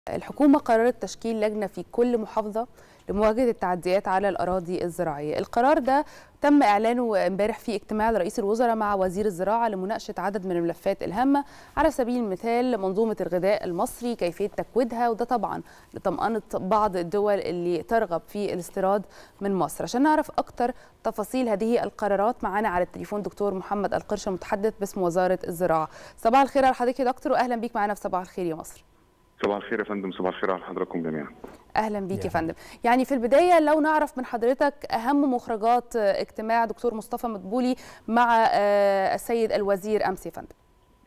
الحكومة قررت تشكيل لجنة في كل محافظة لمواجهة التعديات على الأراضي الزراعية القرار ده تم إعلانه امبارح في اجتماع لرئيس الوزراء مع وزير الزراعة لمناقشة عدد من الملفات الهامة على سبيل المثال منظومة الغذاء المصري كيفية تكويدها وده طبعا لطمأنة بعض الدول اللي ترغب في الاستيراد من مصر عشان نعرف أكتر تفاصيل هذه القرارات معانا على التليفون دكتور محمد القرشة متحدث باسم وزارة الزراعة صباح الخير على حضرتك يا دكتور وأهلا بيك معانا في صباح الخير يا مصر صباح الخير يا فندم صباح الخير على حضراتكم جميعا اهلا بيك يا فندم يعني في البدايه لو نعرف من حضرتك اهم مخرجات اجتماع دكتور مصطفى مدبولي مع السيد الوزير امس يا فندم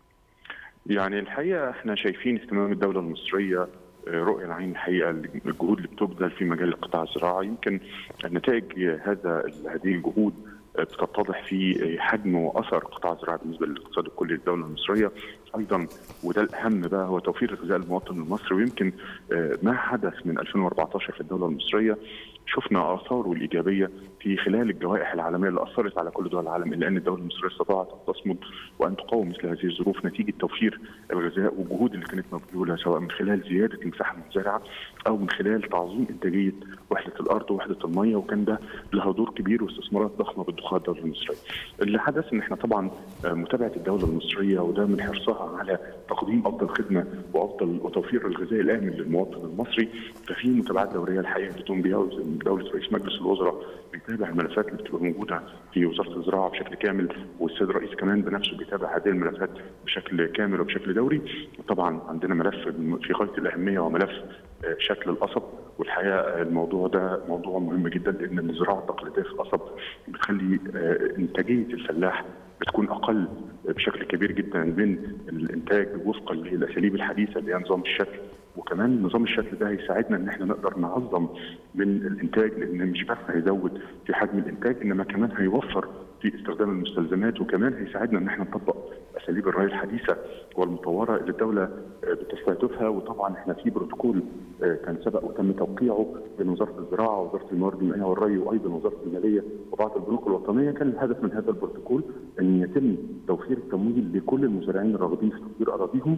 يعني الحقيقه احنا شايفين اهتمام الدوله المصريه رؤيه العين الحقيقه الجهود اللي بتبذل في مجال القطاع الزراعي يمكن نتائج هذا هذه الجهود بتتضح في حجم واثر القطاع الزراعي بالنسبه للاقتصاد الكلي للدوله المصريه ايضا وده الاهم بقى هو توفير الغذاء للمواطن المصري ويمكن ما حدث من 2014 في الدوله المصريه شفنا اثاره الايجابيه في خلال الجوائح العالميه اللي اثرت على كل دول العالم الا ان الدوله المصريه استطاعت ان تصمد وان تقاوم مثل هذه الظروف نتيجه توفير الغذاء والجهود اللي كانت مبذوله سواء من خلال زياده المساحه المزرعه او من خلال تعظيم انتاجيه وحده الارض ووحده الميه وكان ده لها دور كبير واستثمارات ضخمه بتضخها الدوله المصريه. اللي حدث ان احنا طبعا متابعه الدوله المصريه وده من حرصها على تقديم افضل خدمه وافضل وتوفير الغذاء الامن للمواطن المصري ففي متابعات دوريه الحقيقه بتقوم بها دوله رئيس مجلس الوزراء بيتابع الملفات اللي بتبقى موجوده في وزاره الزراعه بشكل كامل والسيد الرئيس كمان بنفسه بيتابع هذه الملفات بشكل كامل وبشكل دوري طبعا عندنا ملف في غايه الاهميه وملف شكل القصب والحقيقه الموضوع ده موضوع مهم جدا لان الزراعه التقليديه في القصب بتخلي انتاجيه الفلاح بتكون اقل بشكل كبير جدا من الانتاج وفقا للاساليب الحديثه اللي هي نظام الشكل وكمان نظام الشكل ده هيساعدنا ان احنا نقدر نعظم من الانتاج لان مش بس هيزود في حجم الانتاج انما كمان هيوفر في استخدام المستلزمات وكمان هيساعدنا ان احنا نطبق اساليب الري الحديثه والمطوره اللي الدوله بتستهدفها وطبعا احنا في بروتوكول كان سبق وتم توقيعه بين وزاره الزراعه ووزاره الموارد المائيه والري وايضا وزاره الماليه وبعض البنوك الوطنيه كان الهدف من هذا البروتوكول ان يتم توفير التمويل لكل المزارعين الراغبين في تطوير اراضيهم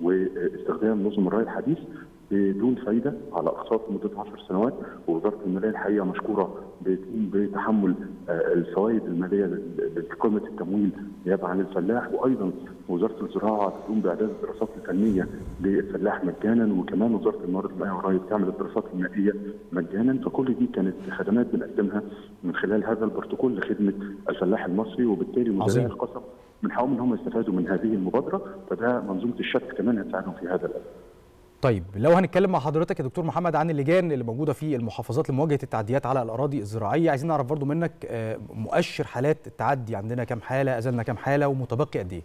واستخدام نظم الري الحديث بدون فايده على اقساط لمده 10 سنوات ووزاره الماليه الحقيقه مشكوره بتقوم بتحمل الفوائد الماليه لقيمه التمويل نيابه عن الفلاح وايضا وزاره الزراعه تقوم باعداد الدراسات الفنيه للفلاح مجانا وكمان وزاره الموارد المائيه والري بتعمل الدراسات المائيه مجانا فكل دي كانت خدمات بنقدمها من خلال هذا البروتوكول لخدمه الفلاح المصري وبالتالي مزارعي القصب من حقهم ان هم يستفادوا من هذه المبادره فده منظومه الشك كمان هتساعدهم في هذا الامر. طيب لو هنتكلم مع حضرتك يا دكتور محمد عن اللجان اللي موجوده في المحافظات لمواجهه التعديات على الاراضي الزراعيه عايزين نعرف برضو منك مؤشر حالات التعدي عندنا كام حاله ازلنا كام حاله ومتبقي قد ايه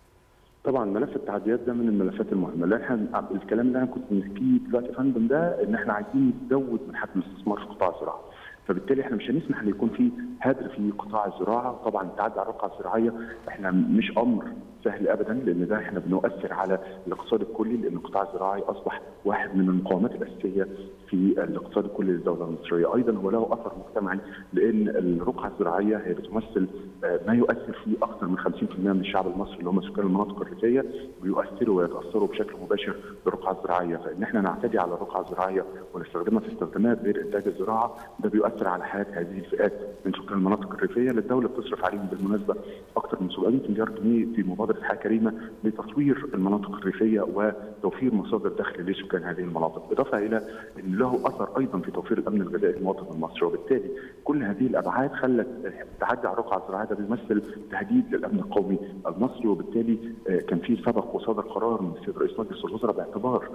طبعا ملف التعديات ده من الملفات المهمه اللي احنا الكلام اللي انا كنت بنحكيه دلوقتي يا فندم ده ان احنا عايزين نزود من حجم الاستثمار في قطاع الزراعه فبالتالي احنا مش هنسمح ان يكون في هدر في قطاع الزراعه طبعا التعدي على الرقعه الزراعيه احنا مش امر سهل ابدا لان ده احنا بنؤثر على الاقتصاد الكلي لان القطاع الزراعي اصبح واحد من المقاومات الاساسيه في الاقتصاد الكلي للدوله المصريه، ايضا هو له اثر مجتمعي لان الرقعه الزراعيه هي بتمثل ما يؤثر في اكثر من 50% من الشعب المصري اللي هم سكان المناطق الريفيه ويؤثروا ويتاثروا بشكل مباشر بالرقعه الزراعيه، فان احنا نعتدي على الرقعه الزراعيه ونستخدمها في استخدامات غير انتاج الزراعه ده بيؤثر على حياه هذه الفئات من سكان المناطق الريفيه اللي الدوله بتصرف عليهم بالمناسبه اكثر من 700 مليار جنيه في مبادره حياه كريمه لتطوير المناطق الريفيه وتوفير مصادر دخل لسكان هذه المناطق، اضافه الى ان له اثر ايضا في توفير الامن الغذائي للمواطن المصري، وبالتالي كل هذه الابعاد خلت التعدي على الرقعه الزراعيه ده بيمثل تهديد للامن القومي المصري، وبالتالي كان في سبق وصدر قرار من السيد رئيس مجلس الوزراء باعتبار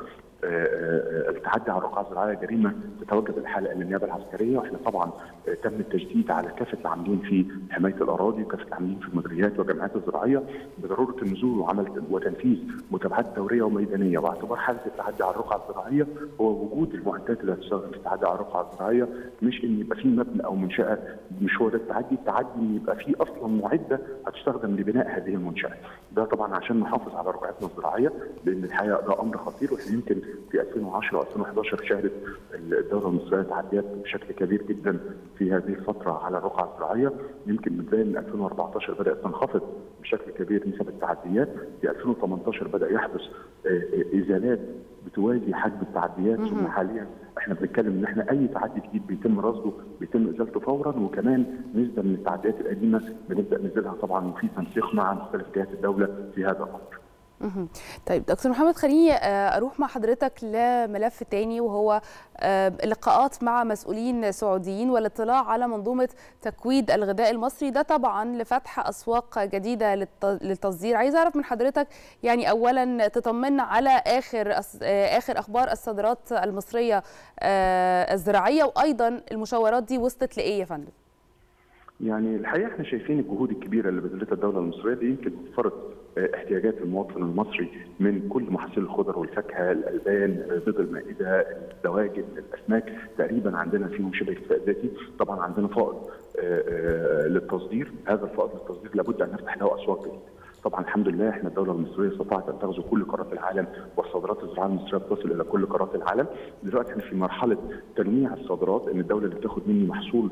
التعدي على الرقعه الزراعيه جريمه تتوجب الحاله الى النيابه العسكريه، واحنا طبعا تم التجديد على كافه العاملين في حمايه الاراضي وكافه العاملين في المديريات والجمعيات الزراعيه بضروره النزول وعمل وتنفيذ متابعات دوريه وميدانيه واعتبار حاله التعدي على الرقعه الزراعيه هو وجود المعدات اللي هتشتغل في التعدي على الرقعه الزراعيه مش ان يبقى في مبنى او منشاه مش هو ده التعدي، التعدي ان يبقى في اصلا معده هتستخدم لبناء هذه المنشاه. ده طبعا عشان نحافظ على رقعتنا الزراعيه لان الحقيقه ده امر خطير واحنا يمكن في 2010 و2011 2011 شهدت الدوله المصريه تعديات بشكل كبير جدا في هذه الفتره على الرقعه الزراعيه يمكن من بدايه من 2014 بدات تنخفض بشكل كبير نسب التعديات في 2018 بدا يحدث ازالات بتوازي حجم التعديات ثم حاليا احنا بنتكلم ان احنا اي تعدي جديد بيتم رصده بيتم ازالته فورا وكمان نسبه من التعديات القديمه بنبدا ننزلها طبعا وفي تنسيق مع مختلف جهات الدوله في هذا الامر. طيب دكتور محمد خليني اروح مع حضرتك لملف تاني وهو اللقاءات مع مسؤولين سعوديين والاطلاع على منظومه تكويد الغذاء المصري ده طبعا لفتح اسواق جديده للتصدير عايز اعرف من حضرتك يعني اولا تطمنا على اخر اخر اخبار الصادرات المصريه الزراعيه وايضا المشاورات دي وصلت لايه يا فندم؟ يعني الحقيقه احنا شايفين الجهود الكبيره اللي بذلتها الدوله المصريه دي يمكن وفرت احتياجات المواطن المصري من كل محاصيل الخضر والفاكهه، الالبان، بيض المائده، الدواجن، الاسماك، تقريبا عندنا فيهم شبه اكتفاء ذاتي، طبعا عندنا فائض للتصدير، هذا الفائض للتصدير لابد ان نفتح له اسواق جديده. طبعا الحمد لله احنا الدوله المصريه استطاعت ان تغزو كل قارات العالم والصادرات الزراعيه المصريه بتصل الى كل قارات العالم، دلوقتي احنا في مرحله تنويع الصادرات ان الدوله اللي بتاخد مني محصول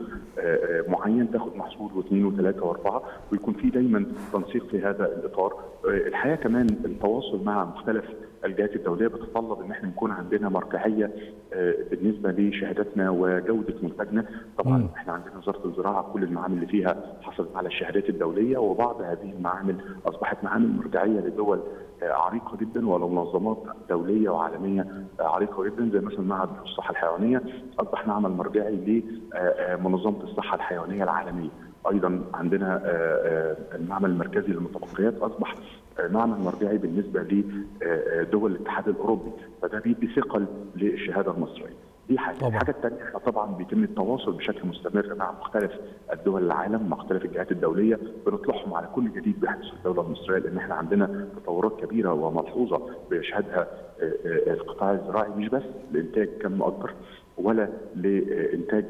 معين تاخد محصول واثنين وثلاثه واربعه ويكون في دايما تنسيق في هذا الاطار. الحقيقه كمان التواصل مع مختلف الجهات الدوليه بتتطلب ان احنا يكون عندنا مرجعيه بالنسبه لشهاداتنا وجوده منتجنا، طبعا م. احنا عندنا وزاره الزراعه كل المعامل اللي فيها حصلت على الشهادات الدوليه وبعض هذه المعامل اصبحت معامل مرجعيه لدول عريقه جدا ولمنظمات دوليه وعالميه عريقه جدا زي مثلا معهد الصحه الحيوانيه اصبح معمل مرجعي لمنظمه الصحه الحيوانيه العالميه. ايضا عندنا المعمل المركزي للمتبقيات اصبح معمل مرجعي بالنسبه لدول الاتحاد الاوروبي فده بيدي ثقل للشهاده المصريه دي حاجه طبعا. الحاجه الثانيه احنا طبعا بيتم التواصل بشكل مستمر مع مختلف الدول العالم مع مختلف الجهات الدوليه بنطلعهم على كل جديد بيحدث في الدوله المصريه لان احنا عندنا تطورات كبيره وملحوظه بيشهدها القطاع الزراعي مش بس لانتاج كم اكبر ولا لانتاج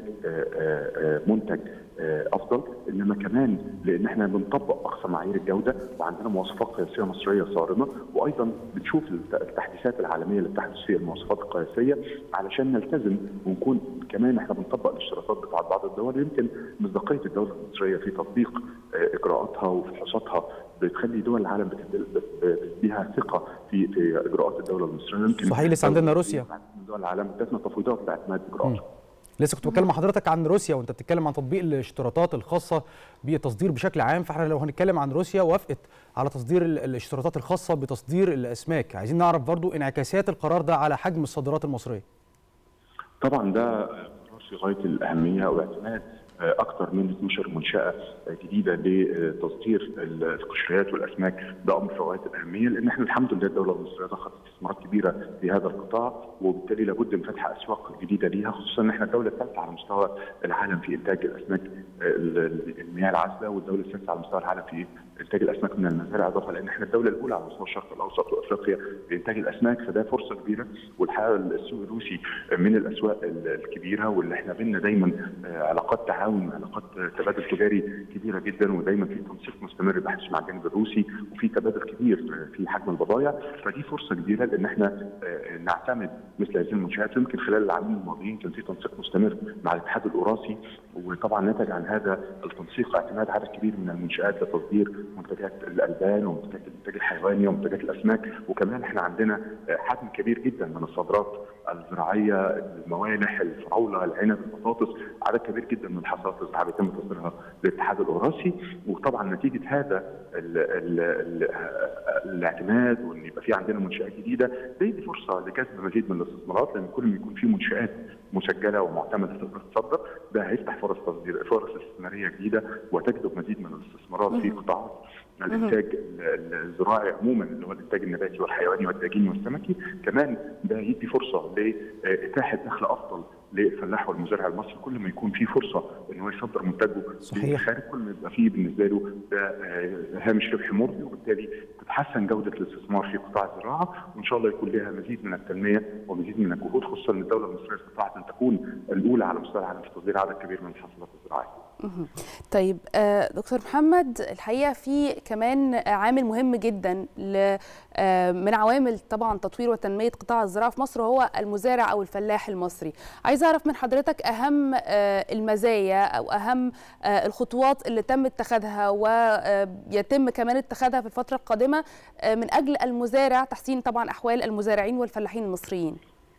منتج افضل انما كمان لان احنا بنطبق اقصى معايير الجوده وعندنا مواصفات قياسيه مصريه صارمه وايضا بنشوف التحديثات العالميه اللي بتحدث في المواصفات القياسيه علشان نلتزم ونكون كمان احنا بنطبق الاشتراطات بتاعت بعض الدول يمكن مصداقيه الدوله المصريه في تطبيق اجراءاتها وفحوصاتها بتخلي دول العالم بتديها ثقه في في اجراءات الدوله المصريه يمكن صحيح لسه عندنا روسيا دول العالم ادتنا تفويضات لاعتماد اجراءاتها لسه كنت بتكلم مع حضرتك عن روسيا وانت بتتكلم عن تطبيق الاشتراطات الخاصه بالتصدير بشكل عام فاحنا لو هنتكلم عن روسيا وافقت على تصدير الاشتراطات الخاصه بتصدير الاسماك عايزين نعرف برضو انعكاسات القرار ده على حجم الصادرات المصريه طبعا ده قرار في غايه الاهميه واعتماد اكثر من 12 منشاه جديده لتصدير القشريات والاسماك ده امر في غايه الاهميه لان احنا الحمد لله الدوله المصريه ضخت استثمارات كبيره في هذا القطاع وبالتالي لابد من فتح اسواق جديده ليها خصوصا ان احنا الدوله الثالثه على مستوى العالم في انتاج الاسماك المياه العذبه والدوله السادسه على مستوى العالم في انتاج الاسماك من المزارع اضافه لان احنا الدوله الاولى على مستوى الشرق الاوسط وافريقيا في انتاج الاسماك فده فرصه كبيره والحقيقه السوق الروسي من الاسواق الكبيره واللي احنا بينا دايما علاقات تعاون علاقات تبادل تجاري كبيره جدا ودايما في تنسيق مستمر بحث مع الجانب الروسي وفي تبادل كبير في حجم البضائع فدي فرصه كبيره لان احنا نعتمد مثل هذه المنشات يمكن خلال العامين الماضيين كان في تنسيق مستمر مع الاتحاد الاوراسي وطبعا نتج عن هذا التنسيق اعتماد عدد كبير من المنشات لتصدير منتجات الالبان ومنتجات الانتاج الحيواني ومنتجات الاسماك وكمان احنا عندنا حجم كبير جدا من الصادرات الزراعيه الموالح الفراوله العنب البطاطس عدد كبير جدا من الحصاد الزراعيه بيتم تصديرها للاتحاد الاوراسي وطبعا نتيجه هذا ال ال ال الاعتماد وان يبقى في عندنا منشات جديده بيدي فرصه لجذب مزيد من الاستثمارات لان كل ما يكون في منشات مسجله ومعتمده تتصدر ده هيفتح فرص تصدير فرص استثماريه جديده وتجذب مزيد من الاستثمارات في قطاعات الانتاج الزراعي عموما اللي هو الانتاج النباتي والحيواني والداجيني والسمكي كمان ده يدي فرصه لاتاحه دخل افضل للفلاح والمزارع المصري كل ما يكون في فرصه ان هو يصدر منتجه صحيح خارج كل ما يبقى فيه بالنسبه له ده هامش ربح مرضي وبالتالي تتحسن جوده الاستثمار في قطاع الزراعه وان شاء الله يكون لها مزيد من التنميه ومزيد من الجهود خصوصا ان الدوله المصريه استطاعت ان تكون الاولى على مستوى العالم في تصدير عدد كبير من الحاصلات الزراعيه. طيب دكتور محمد الحقيقه في كمان عامل مهم جدا من عوامل طبعا تطوير وتنميه قطاع الزراعه في مصر وهو المزارع او الفلاح المصري عايز اعرف من حضرتك اهم المزايا او اهم الخطوات اللي تم اتخاذها ويتم كمان اتخاذها في الفتره القادمه من اجل المزارع تحسين طبعا احوال المزارعين والفلاحين المصريين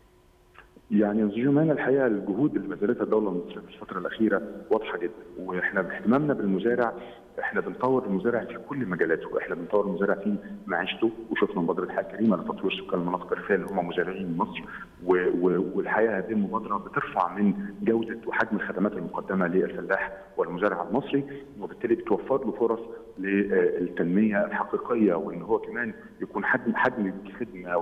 يعني جمان الحقيقه الجهود اللي بذلتها الدوله المصريه في الفتره الاخيره واضحه جدا واحنا باهتمامنا بالمزارع احنا بنطور المزارع في كل مجالاته، احنا بنطور المزارع في معيشته وشفنا مبادره حياه كريمه لتطوير سكان المناطق الريفيه اللي هم مزارعين مصر والحقيقه هذه المبادره بترفع من جوده وحجم الخدمات المقدمه للفلاح والمزارع المصري وبالتالي بتوفر له فرص للتنميه الحقيقيه وان هو كمان يكون حجم حجم الخدمه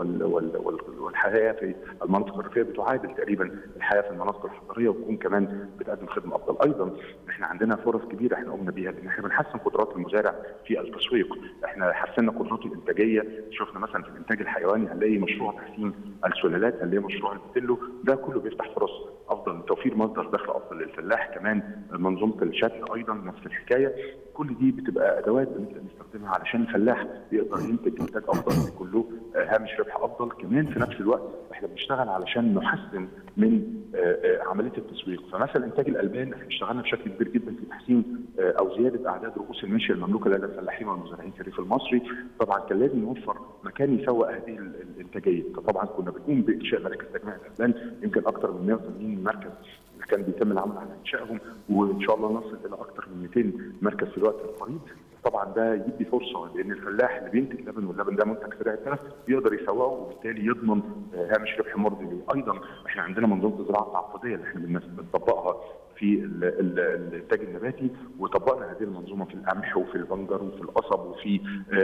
والحياه في المناطق الريفيه بتعادل تقريبا الحياه في المناطق الحضريه وتكون كمان بتقدم خدمه افضل، ايضا احنا عندنا فرص كبيره احنا قمنا بيها ان احنا بنحسن قدرات المزارع في التسويق، احنا حسنا قدراته الانتاجيه، شفنا مثلا في الانتاج الحيواني هنلاقي مشروع تحسين السلالات، هنلاقي مشروع البتلو، ده كله بيفتح فرص افضل توفير مصدر دخل افضل للفلاح، كمان منظومه الشتل ايضا نفس الحكايه، كل دي بتبقى ادوات بنبدا نستخدمها علشان الفلاح يقدر ينتج انتاج افضل يكون له هامش ربح افضل كمان في نفس الوقت احنا بنشتغل علشان نحسن من عمليه التسويق فمثلا انتاج الالبان احنا اشتغلنا بشكل كبير جدا في تحسين او زياده اعداد رؤوس المشي المملوكه لدى الفلاحين والمزارعين في الريف المصري طبعا كان لازم نوفر مكان يسوق هذه الانتاجيه فطبعا كنا بنقوم بانشاء مراكز تجميع الالبان يمكن اكثر من 180 مركز كان بيتم العمل على انشائهم وان شاء الله نصل الى اكثر من 200 مركز في الوقت القريب طبعا ده يدي فرصه لان الفلاح اللي بينتج لبن واللبن ده منتج سريع التلف يقدر يسوقه وبالتالي يضمن هامش ربح مرضي ليه ايضا احنا عندنا منظومه الزراعه التعاقديه اللي احنا بنطبقها في الانتاج النباتي وطبقنا هذه المنظومه في القمح وفي البنجر وفي القصب وفي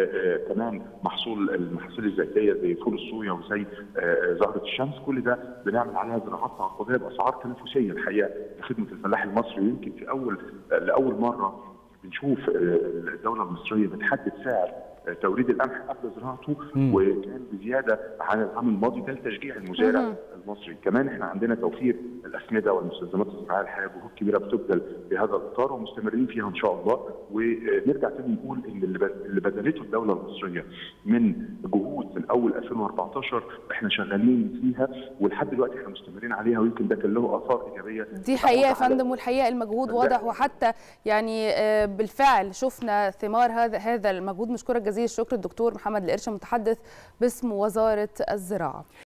كمان محصول المحاصيل الزيتيه زي فول الصويا وزي زهره الشمس كل ده بنعمل عليها زراعات تعاقديه باسعار تنافسيه الحقيقه لخدمه الفلاح المصري ويمكن في اول لاول مره بنشوف الدوله المصريه بتحدد سعر توريد القمح قبل زراعته وكان بزياده عن العام الماضي ده لتشجيع المزارع المصري، كمان احنا عندنا توفير الاسمده والمستلزمات الزراعيه الحقيقه جهود كبيره بتبذل في هذا الاطار ومستمرين فيها ان شاء الله ونرجع تاني نقول ان اللي بذلته الدوله المصريه من جهود من اول 2014 احنا شغالين فيها ولحد دلوقتي احنا مستمرين عليها ويمكن ده كان له اثار ايجابيه دي حقيقه يا فندم والحقيقه المجهود واضح وحتى يعني بالفعل شفنا ثمار هذا هذا المجهود مشكورة جزيل الشكر الدكتور محمد القرش متحدث باسم وزارة الزراعة